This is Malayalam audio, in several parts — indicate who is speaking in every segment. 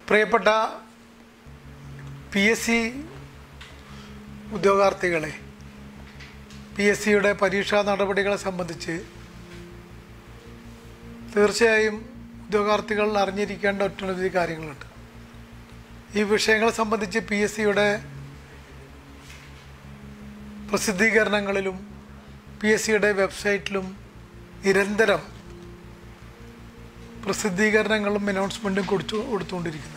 Speaker 1: പ്രിയപ്പെട്ട പി എസ് സി ഉദ്യോഗാർത്ഥികളെ പി എസ് സിയുടെ പരീക്ഷാ നടപടികളെ സംബന്ധിച്ച് തീർച്ചയായും ഉദ്യോഗാർത്ഥികൾ അറിഞ്ഞിരിക്കേണ്ട ഒട്ടനവധി കാര്യങ്ങളുണ്ട് ഈ വിഷയങ്ങളെ സംബന്ധിച്ച് പി എസ് സിയുടെ പ്രസിദ്ധീകരണങ്ങളിലും പി എസ് സിയുടെ വെബ്സൈറ്റിലും നിരന്തരം പ്രസിദ്ധീകരണങ്ങളും അനൗൺസ്മെൻറ്റും കൊടുത്തു കൊടുത്തുകൊണ്ടിരിക്കുന്നുണ്ട്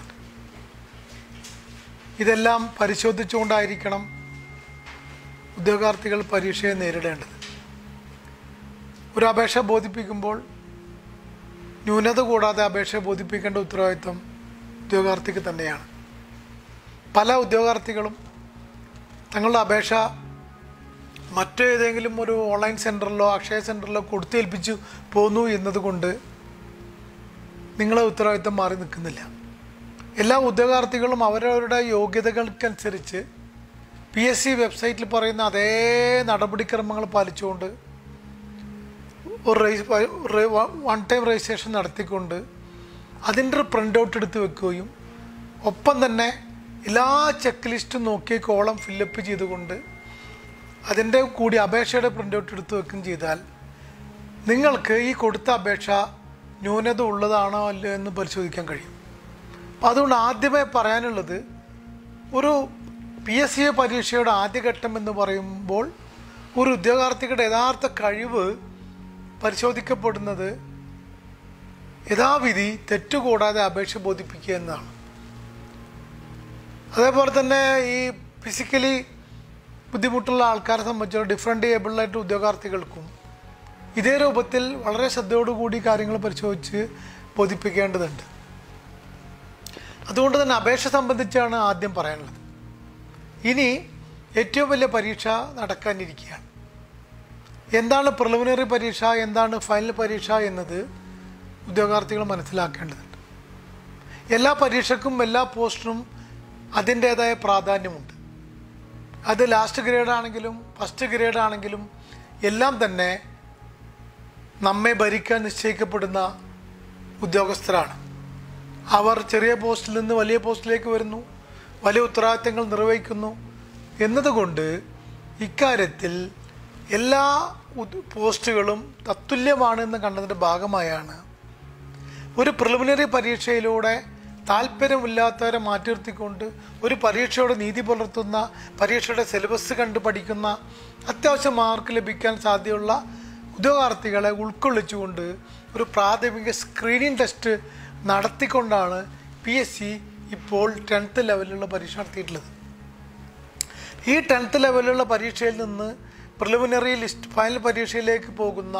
Speaker 1: ഇതെല്ലാം പരിശോധിച്ചുകൊണ്ടായിരിക്കണം ഉദ്യോഗാർത്ഥികൾ പരീക്ഷയെ നേരിടേണ്ടത് ഒരു അപേക്ഷ ബോധിപ്പിക്കുമ്പോൾ ന്യൂനത കൂടാതെ അപേക്ഷ ബോധിപ്പിക്കേണ്ട ഉത്തരവാദിത്വം ഉദ്യോഗാർത്ഥിക്ക് തന്നെയാണ് പല ഉദ്യോഗാർത്ഥികളും തങ്ങളുടെ അപേക്ഷ മറ്റേതെങ്കിലും ഒരു ഓൺലൈൻ സെൻറ്ററിലോ അക്ഷയ സെൻറ്ററിലോ കൊടുത്തേൽപ്പിച്ചു പോന്നു എന്നതുകൊണ്ട് നിങ്ങളെ ഉത്തരവാദിത്തം മാറി നിൽക്കുന്നില്ല എല്ലാ ഉദ്യോഗാർത്ഥികളും അവരവരുടെ യോഗ്യതകൾക്കനുസരിച്ച് പി എസ് സി വെബ്സൈറ്റിൽ പറയുന്ന അതേ നടപടിക്രമങ്ങൾ പാലിച്ചുകൊണ്ട് ഒരു രജിസ് വൺ ടൈം രജിസ്ട്രേഷൻ നടത്തിക്കൊണ്ട് അതിൻ്റെ ഒരു പ്രിൻ്റ് ഔട്ട് എടുത്ത് വെക്കുകയും ഒപ്പം തന്നെ എല്ലാ ചെക്ക് ലിസ്റ്റും നോക്കി കോളം ഫില്ലപ്പ് ചെയ്തുകൊണ്ട് അതിൻ്റെ കൂടി അപേക്ഷയുടെ പ്രിൻ്റ് ഔട്ട് എടുത്ത് വെക്കുകയും ചെയ്താൽ നിങ്ങൾക്ക് ഈ കൊടുത്ത അപേക്ഷ ന്യൂനത ഉള്ളതാണോ അല്ലയോ എന്ന് പരിശോധിക്കാൻ കഴിയും അപ്പം അതുകൊണ്ട് ആദ്യമേ പറയാനുള്ളത് ഒരു പി എസ് സി പരീക്ഷയുടെ ആദ്യഘട്ടം എന്ന് പറയുമ്പോൾ ഒരു ഉദ്യോഗാർത്ഥിയുടെ യഥാർത്ഥ കഴിവ് പരിശോധിക്കപ്പെടുന്നത് യഥാവിധി തെറ്റുകൂടാതെ അപേക്ഷ ബോധിപ്പിക്കുക എന്നതാണ് അതേപോലെ തന്നെ ഈ ഫിസിക്കലി ബുദ്ധിമുട്ടുള്ള ആൾക്കാരെ സംബന്ധിച്ചോ ഡിഫറെൻ്റ് ഏബിളായിട്ട് ഉദ്യോഗാർത്ഥികൾക്കും ഇതേ രൂപത്തിൽ വളരെ ശ്രദ്ധയോടുകൂടി കാര്യങ്ങൾ പരിശോധിച്ച് ബോധിപ്പിക്കേണ്ടതുണ്ട് അതുകൊണ്ട് തന്നെ അപേക്ഷ സംബന്ധിച്ചാണ് ആദ്യം പറയാനുള്ളത് ഇനി ഏറ്റവും വലിയ പരീക്ഷ നടക്കാനിരിക്കുകയാണ് എന്താണ് പ്രിലിമിനറി പരീക്ഷ എന്താണ് ഫൈനൽ പരീക്ഷ എന്നത് ഉദ്യോഗാർത്ഥികൾ മനസ്സിലാക്കേണ്ടതുണ്ട് എല്ലാ പരീക്ഷയ്ക്കും എല്ലാ പോസ്റ്റിനും അതിൻ്റേതായ പ്രാധാന്യമുണ്ട് അത് ലാസ്റ്റ് ഗ്രേഡ് ആണെങ്കിലും ഫസ്റ്റ് ഗ്രേഡ് ആണെങ്കിലും എല്ലാം തന്നെ നമ്മെ ഭരിക്കാൻ നിശ്ചയിക്കപ്പെടുന്ന ഉദ്യോഗസ്ഥരാണ് അവർ ചെറിയ പോസ്റ്റിൽ നിന്ന് വലിയ പോസ്റ്റിലേക്ക് വരുന്നു വലിയ ഉത്തരവാദിത്തങ്ങൾ നിർവഹിക്കുന്നു എന്നതുകൊണ്ട് ഇക്കാര്യത്തിൽ എല്ലാ ഉദ്- പോസ്റ്റുകളും തത്തുല്യമാണെന്ന് കണ്ടതിൻ്റെ ഭാഗമായാണ് ഒരു പ്രിലിമിനറി പരീക്ഷയിലൂടെ താല്പര്യമില്ലാത്തവരെ മാറ്റി നിർത്തിക്കൊണ്ട് ഒരു പരീക്ഷയുടെ നീതി പുലർത്തുന്ന പരീക്ഷയുടെ സിലബസ് കണ്ട് പഠിക്കുന്ന അത്യാവശ്യം മാർക്ക് ലഭിക്കാൻ സാധ്യതയുള്ള ഉദ്യോഗാർത്ഥികളെ ഉൾക്കൊള്ളിച്ചുകൊണ്ട് ഒരു പ്രാഥമിക സ്ക്രീനിങ് ടെസ്റ്റ് നടത്തിക്കൊണ്ടാണ് പി എസ് സി ഇപ്പോൾ ടെൻത്ത് ലെവലിലുള്ള പരീക്ഷ നടത്തിയിട്ടുള്ളത് ഈ ടെൻത്ത് ലെവലിലുള്ള പരീക്ഷയിൽ നിന്ന് പ്രിലിമിനറി ലിസ്റ്റ് ഫൈനൽ പരീക്ഷയിലേക്ക് പോകുന്ന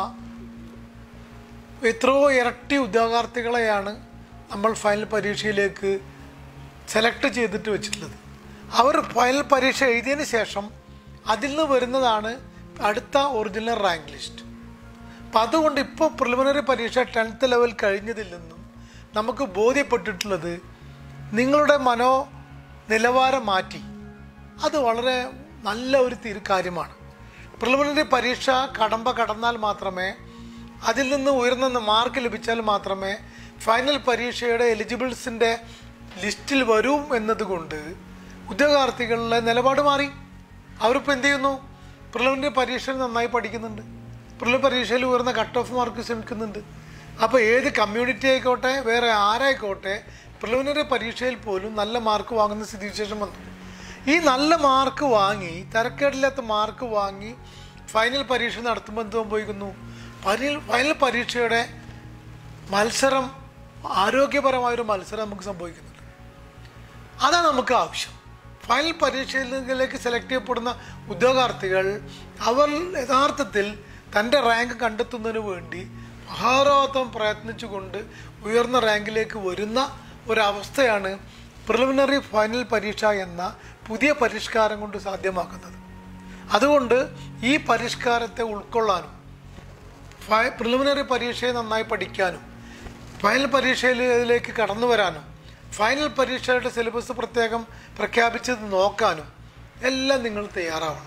Speaker 1: എത്രയോ ഇരട്ടി ഉദ്യോഗാർത്ഥികളെയാണ് നമ്മൾ ഫൈനൽ പരീക്ഷയിലേക്ക് സെലക്ട് ചെയ്തിട്ട് വെച്ചിട്ടുള്ളത് അവർ ഫൈനൽ പരീക്ഷ എഴുതിയതിന് ശേഷം അതിൽ നിന്ന് വരുന്നതാണ് അടുത്ത ഒറിജിനൽ റാങ്ക് ലിസ്റ്റ് അപ്പം അതുകൊണ്ട് ഇപ്പോൾ പ്രിലിമിനറി പരീക്ഷ ടെൻത്ത് ലെവൽ കഴിഞ്ഞതിൽ നിന്നും നമുക്ക് ബോധ്യപ്പെട്ടിട്ടുള്ളത് നിങ്ങളുടെ മനോ നിലവാരം മാറ്റി അത് വളരെ നല്ല ഒരു തീരു കാര്യമാണ് പ്രിലിമിനറി പരീക്ഷ കടമ്പ കടന്നാൽ മാത്രമേ അതിൽ നിന്ന് ഉയർന്ന മാർക്ക് ലഭിച്ചാൽ മാത്രമേ ഫൈനൽ പരീക്ഷയുടെ എലിജിബിൾസിൻ്റെ ലിസ്റ്റിൽ വരൂ എന്നതുകൊണ്ട് ഉദ്യോഗാർത്ഥികളുടെ നിലപാട് മാറി അവരിപ്പോൾ എന്ത് ചെയ്യുന്നു പ്രിലിമിനറി പരീക്ഷയിൽ നന്നായി പഠിക്കുന്നുണ്ട് പ്രിലിമിനറി പരീക്ഷയിൽ ഉയർന്ന കട്ട് ഓഫ് മാർക്ക് ശ്രമിക്കുന്നുണ്ട് അപ്പോൾ ഏത് കമ്മ്യൂണിറ്റി ആയിക്കോട്ടെ വേറെ ആരായിക്കോട്ടെ പ്രിലിമിനറി പരീക്ഷയിൽ പോലും നല്ല മാർക്ക് വാങ്ങുന്ന സ്ഥിതിവിശേഷം വന്നു ഈ നല്ല മാർക്ക് വാങ്ങി തരക്കേടില്ലാത്ത മാർക്ക് വാങ്ങി ഫൈനൽ പരീക്ഷ നടത്തുമ്പോൾ എന്ത് സംഭവിക്കുന്നു ഫൈനൽ ഫൈനൽ പരീക്ഷയുടെ മത്സരം ആരോഗ്യപരമായൊരു മത്സരം നമുക്ക് സംഭവിക്കുന്നുണ്ട് അതാണ് നമുക്ക് ആവശ്യം ഫൈനൽ പരീക്ഷയിലേക്ക് സെലക്ട് ചെയ്യപ്പെടുന്ന ഉദ്യോഗാർത്ഥികൾ അവർ യഥാർത്ഥത്തിൽ തൻ്റെ റാങ്ക് കണ്ടെത്തുന്നതിന് വേണ്ടി മഹാരാത്രം പ്രയത്നിച്ചുകൊണ്ട് ഉയർന്ന റാങ്കിലേക്ക് വരുന്ന ഒരവസ്ഥയാണ് പ്രിലിമിനറി ഫൈനൽ പരീക്ഷ എന്ന പുതിയ പരിഷ്കാരം കൊണ്ട് സാധ്യമാക്കുന്നത് അതുകൊണ്ട് ഈ പരിഷ്കാരത്തെ ഉൾക്കൊള്ളാനും ഫൈ പ്രിലിമിനറി പരീക്ഷയെ നന്നായി പഠിക്കാനും ഫൈനൽ പരീക്ഷയിലേക്ക് കടന്നു വരാനും ഫൈനൽ പരീക്ഷയുടെ സിലബസ് പ്രത്യേകം പ്രഖ്യാപിച്ചത് നോക്കാനും എല്ലാം നിങ്ങൾ തയ്യാറാവണം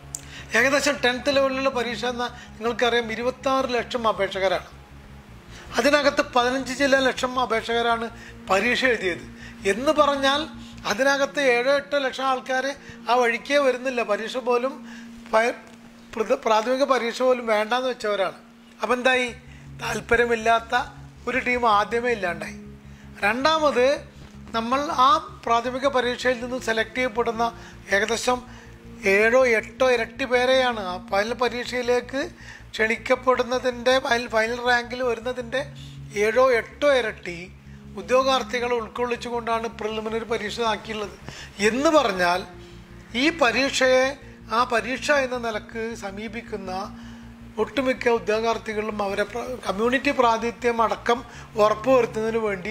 Speaker 1: ഏകദേശം ടെൻത്ത് ലെവലിലുള്ള പരീക്ഷ എന്ന നിങ്ങൾക്കറിയാം ഇരുപത്താറ് ലക്ഷം അപേക്ഷകരാണ് അതിനകത്ത് പതിനഞ്ച് ചില ലക്ഷം അപേക്ഷകരാണ് പരീക്ഷ എഴുതിയത് എന്ന് പറഞ്ഞാൽ അതിനകത്ത് ഏഴോ എട്ടോ ലക്ഷം ആൾക്കാർ ആ വഴിക്കേ വരുന്നില്ല പരീക്ഷ പോലും പ- പ്രഥ- പ്രാഥമിക പരീക്ഷ പോലും വേണ്ടാന്ന് വെച്ചവരാണ് അപ്പം എന്തായി താല്പര്യമില്ലാത്ത ഒരു ടീം ആദ്യമേ ഇല്ലാണ്ടായി രണ്ടാമത് നമ്മൾ ആ പ്രാഥമിക പരീക്ഷയിൽ നിന്ന് സെലക്ട് ചെയ്യപ്പെടുന്ന ഏകദേശം ഏഴോ എട്ടോ ഇരട്ടി പേരെയാണ് ആ ഫൈനൽ പരീക്ഷയിലേക്ക് ക്ഷണിക്കപ്പെടുന്നതിൻ്റെ ഫൈനൽ ഫൈനൽ റാങ്കിൽ വരുന്നതിൻ്റെ ഏഴോ എട്ടോ ഇരട്ടി ഉദ്യോഗാർത്ഥികളെ ഉൾക്കൊള്ളിച്ചുകൊണ്ടാണ് പ്രിലിമിനറി പരീക്ഷ ആക്കിയുള്ളത് എന്ന് പറഞ്ഞാൽ ഈ പരീക്ഷയെ ആ പരീക്ഷ എന്ന നിലക്ക് സമീപിക്കുന്ന ഒട്ടുമിക്ക ഉദ്യോഗാർത്ഥികളും അവരെ പ്ര- കമ്മ്യൂണിറ്റി പ്രാതിനിധ്യം അടക്കം ഉറപ്പുവരുത്തുന്നതിന് വേണ്ടി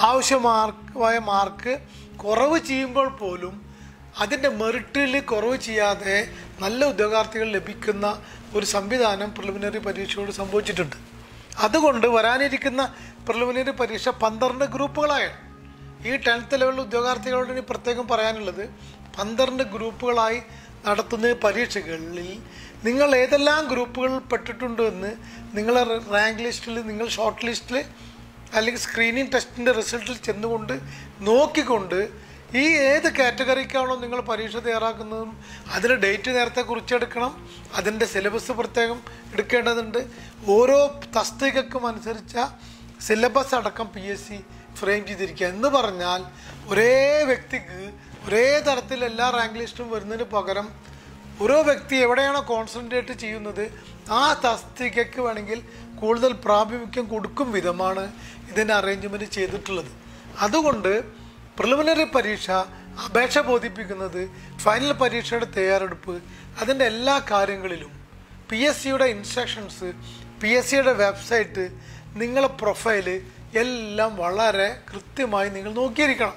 Speaker 1: ആവശ്യമായ മാർക്ക് കുറവ് ചെയ്യുമ്പോൾ പോലും അതിൻ്റെ മെറിറ്റിൽ കുറവ് ചെയ്യാതെ നല്ല ഉദ്യോഗാർത്ഥികൾ ലഭിക്കുന്ന ഒരു സംവിധാനം പ്രിലിമിനറി പരീക്ഷയോട് സംഭവിച്ചിട്ടുണ്ട് അതുകൊണ്ട് വരാനിരിക്കുന്ന പ്രിലിമിനറി പരീക്ഷ പന്ത്രണ്ട് ഗ്രൂപ്പുകളായാണ് ഈ ടെൻത്ത് ലെവൽ ഉദ്യോഗാർത്ഥികളോട് ഇനി പ്രത്യേകം പറയാനുള്ളത് പന്ത്രണ്ട് ഗ്രൂപ്പുകളായി നടത്തുന്ന പരീക്ഷകളിൽ നിങ്ങൾ ഏതെല്ലാം ഗ്രൂപ്പുകളിൽ പെട്ടിട്ടുണ്ട് എന്ന് നിങ്ങളെ റാങ്ക് ലിസ്റ്റിൽ നിങ്ങൾ ഷോർട്ട് ലിസ്റ്റിൽ അല്ലെങ്കിൽ സ്ക്രീനിങ് ടെസ്റ്റിൻ്റെ റിസൾട്ടിൽ ചെന്നുകൊണ്ട് നോക്കിക്കൊണ്ട് ഈ ഏത് കാറ്റഗറിക്കാണോ നിങ്ങൾ പരീക്ഷ തയ്യാറാക്കുന്നതും അതിന് ഡേറ്റ് നേരത്തെ കുറിച്ചെടുക്കണം അതിൻ്റെ സിലബസ് പ്രത്യേകം എടുക്കേണ്ടതുണ്ട് ഓരോ തസ്തികക്കും അനുസരിച്ച സിലബസ് അടക്കം പി എസ് സി ഫ്രെയിം ചെയ്തിരിക്കുക എന്ന് പറഞ്ഞാൽ ഒരേ വ്യക്തിക്ക് ഒരേ തരത്തിൽ എല്ലാ റാങ്ക് ലിസ്റ്റും വരുന്നതിന് പകരം ഓരോ വ്യക്തി എവിടെയാണോ കോൺസെൻട്രേറ്റ് ചെയ്യുന്നത് ആ തസ്തികയ്ക്ക് വേണമെങ്കിൽ കൂടുതൽ പ്രാമുഖ്യം കൊടുക്കും വിധമാണ് ഇതിൻ്റെ അറേഞ്ച്മെൻറ്റ് ചെയ്തിട്ടുള്ളത് അതുകൊണ്ട് പ്രിലിമിനറി പരീക്ഷ അപേക്ഷ ബോധിപ്പിക്കുന്നത് ഫൈനൽ പരീക്ഷയുടെ തയ്യാറെടുപ്പ് അതിൻ്റെ എല്ലാ കാര്യങ്ങളിലും പി എസ് സിയുടെ ഇൻസ്ട്രക്ഷൻസ് പി എസ് സിയുടെ വെബ്സൈറ്റ് നിങ്ങളെ പ്രൊഫൈല് എല്ലാം വളരെ കൃത്യമായി നിങ്ങൾ നോക്കിയിരിക്കണം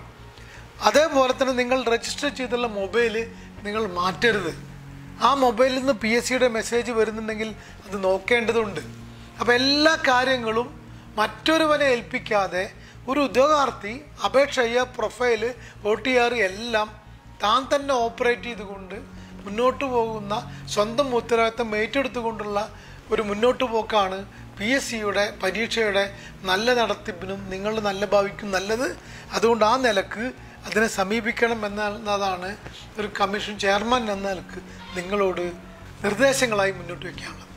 Speaker 1: അതേപോലെ തന്നെ നിങ്ങൾ രജിസ്റ്റർ ചെയ്തുള്ള മൊബൈൽ നിങ്ങൾ മാറ്റരുത് ആ മൊബൈലിൽ നിന്ന് പി എസ് സിയുടെ മെസ്സേജ് വരുന്നുണ്ടെങ്കിൽ അത് നോക്കേണ്ടതുണ്ട് അപ്പോൾ എല്ലാ കാര്യങ്ങളും മറ്റൊരുവനെ ഏൽപ്പിക്കാതെ ഒരു ഉദ്യോഗാർത്ഥി അപേക്ഷ ചെയ്യുക പ്രൊഫൈല് ഒ ടി ആർ എല്ലാം താൻ തന്നെ ഓപ്പറേറ്റ് ചെയ്തുകൊണ്ട് മുന്നോട്ട് പോകുന്ന സ്വന്തം ഉത്തരവാദിത്തം ഏറ്റെടുത്തുകൊണ്ടുള്ള ഒരു മുന്നോട്ട് പോക്കാണ് പി എസ് സിയുടെ പരീക്ഷയുടെ നല്ല നടത്തിപ്പിനും നിങ്ങളുടെ നല്ല ഭാവിക്കും നല്ലത് അതുകൊണ്ട് ആ നിലക്ക് അതിനെ സമീപിക്കണം എന്നതാണ് ഒരു കമ്മീഷൻ ചെയർമാൻ എന്ന നിലക്ക് നിങ്ങളോട് നിർദ്ദേശങ്ങളായി മുന്നോട്ട് വയ്ക്കാനുള്ളത്